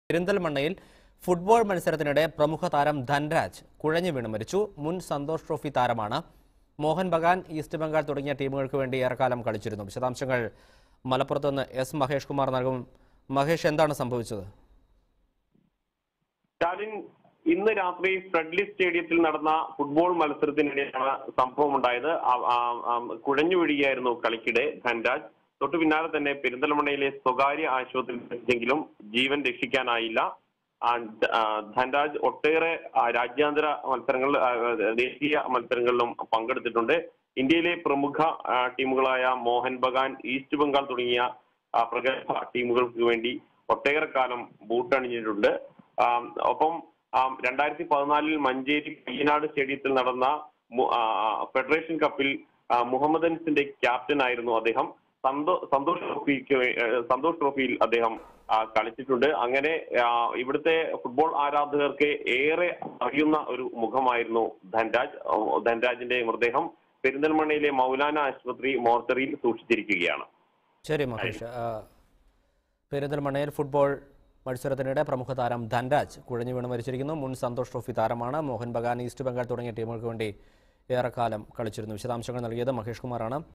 പെരിന്തൽമണ്ണയിൽ ഫുട്ബോൾ മത്സരത്തിനിടെ പ്രമുഖ താരം ധൻരാജ് കുഴഞ്ഞു വീണ് മരിച്ചു മുൻ സന്തോഷ് ട്രോഫി താരമാണ് മോഹൻ ബഗാൻ ഈസ്റ്റ് ബംഗാൾ തുടങ്ങിയ ടീമുകൾക്ക് വേണ്ടി ഏറെക്കാലം കളിച്ചിരുന്നു വിശദാംശങ്ങൾ മലപ്പുറത്ത് നിന്ന് എസ് മഹേഷ് കുമാർ നൽകും മഹേഷ് എന്താണ് സംഭവിച്ചത് സ്റ്റാലിൻ ഇന്ന് രാത്രി ഫ്രെഡ്ലി സ്റ്റേഡിയത്തിൽ നടന്ന ഫുട്ബോൾ മത്സരത്തിനിടെയാണ് സംഭവം ഉണ്ടായത് ആ- ആ- ആ കുഴഞ്ഞു വീഴുകയായിരുന്നു കളിക്കിടെ ധൻരാജ് തൊട്ടു പിന്നാലെ തന്നെ പെരിന്തൽമണ്ണയിലെ സ്വകാര്യ ആശുപത്രിയിൽ എത്തിച്ചെങ്കിലും ജീവൻ രക്ഷിക്കാനായില്ല ആ, ധ- ആ, ധൻരാജ് ഒട്ടേറെ ആ, രാജ്യാന്തര മത്സരങ്ങൾ ആ, ദേശീയ മത്സരങ്ങളിലും പങ്കെടുത്തിട്ടുണ്ട് ഇന്ത്യയിലെ പ്രമുഖ ആ, ടീമുകളായ മോഹൻ ബഗാൻ ഈസ്റ്റ് ബംഗാൾ തുടങ്ങിയ ആ, പ്രഗത്ഭ ടീമുകൾക്ക് വേണ്ടി ഒട്ടേറെ കാലം ബൂട്ടണിഞ്ഞിട്ടുണ്ട് ആം, ഒപ്പം ആം, രണ്ടായിരത്തി പതിനാലിൽ മഞ്ചേരി പയ്യനാട് സ്റ്റേഡിയത്തിൽ നടന്ന മു- ആ, ആ, ഫെഡറേഷൻ കപ്പിൽ ആ, മുഹമ്മദൻസിന്റെ ക്യാപ്റ്റൻ ആയിരുന്നു അദ്ദേഹം സന്തോ സന്തോഷ് ട്രോഫിക്ക് വേ- ഏഹ് സന്തോഷ് ട്രോഫിയിൽ അദ്ദേഹം ആ, കളിച്ചിട്ടുണ്ട് അങ്ങനെ ആ, ഇവിടുത്തെ ഫുട്ബോൾ ആരാധകർക്ക് ഏറെ അറിയുന്ന ഒരു മുഖമായിരുന്നു ധൻരാജ് ആ, ധൻരാജിന്റെ മൃതദേഹം പെരിന്തൽമണ്ണയിലെ മൗലാന ആശുപത്രി മോർച്ചറിയിൽ സൂക്ഷിച്ചിരിക്കുകയാണ് ശരി മഹേഷ് ആ, പെരിന്തൽമണ്ണയിൽ ഫുട്ബോൾ മത്സരത്തിനിടെ പ്രമുഖ താരം ധൻരാജ് കുഴഞ്ഞു വീണ് മരിച്ചിരിക്കുന്നു മുൻ സന്തോഷ് ട്രോഫി താരമാണ് മോഹൻ ബഗാൻ ഈസ്റ്റ് ബംഗാൾ തുടങ്ങിയ ടീമുകൾക്ക് വേണ്ടി ഏറെക്കാലം കളിച്ചിരുന്നു വിശദാംശങ്ങൾ നൽകിയത് മഹേഷ് കുമാറാണ്